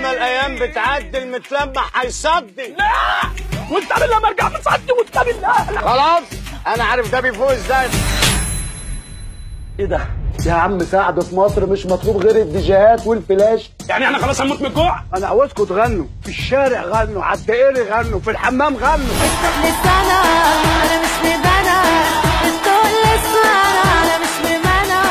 ما الايام بتعدي المتلمح هيصدي لا وانت لما ارجع بتصدي وانت بالله خلاص انا عارف ده بيفوق ازاي ايه ده؟ يا عم سعد في مصر مش مطلوب غير الديجيهات والفلاش يعني احنا خلاص هنموت من الجوع؟ انا عاوزكم تغنوا في الشارع غنوا على الدائري غنوا في الحمام غنوا لسانة أنا مش مبانة بتقول لسانة أنا مش مبانة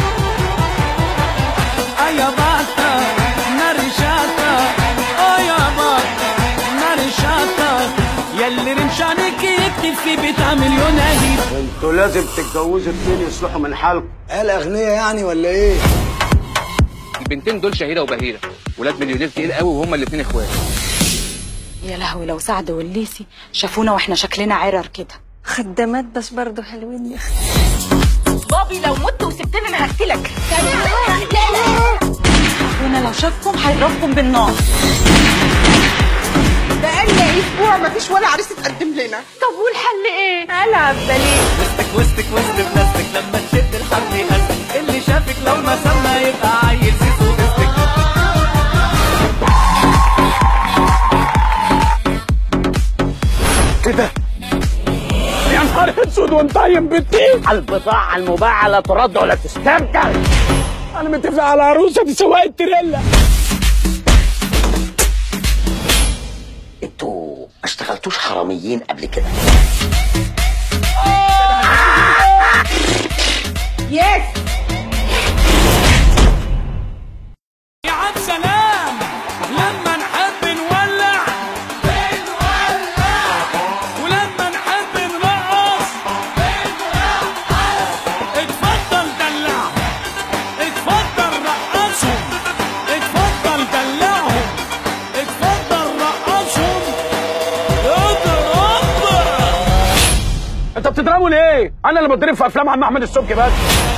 Aya bata, narishata, aya bata, narishata يلي رمشانك يكتب في بتاع مليون اهيب انتوا لازم تتجوزوا اتنين يصلحوا من حالكم قال اغنياء يعني ولا ايه البنتين دول شهيره وبهيره ولاد مليونير تقيل قوي وهما الاثنين اخوات يا لهوي لو سعد والليسي شافونا واحنا شكلنا عرر كده خدامات بس برضو حلوين يا أختي بابي لو مت وسبتني انا هقتلك وانا لو شافكم هيضربكم بالنار بقالنا اسبوع مفيش ولا عريس اتقدم لنا طب والحل ايه؟ العب بليل وسطك وسطك وسط بنفسك لما تشد الحرب يهزك اللي شافك لو ما سمى يبقى عيل سيسو بستك كده يا نهار اسود وانت عين بتطير البضاعة المباعة لا ترد ولا تستبدل انا متفق على عروسه دي سواق التريلا انتوا ما اشتغلتوش حراميين قبل كده يس يا عم سلام لما نحب نولع ولما نحب نرقص اتفضل دلعهم اتفضل رقصهم اتفضل دلعهم اتفضل رقصهم اضرب انت بتضربوا ليه؟ انا اللي بتضرب في افلام عم احمد السبكي بس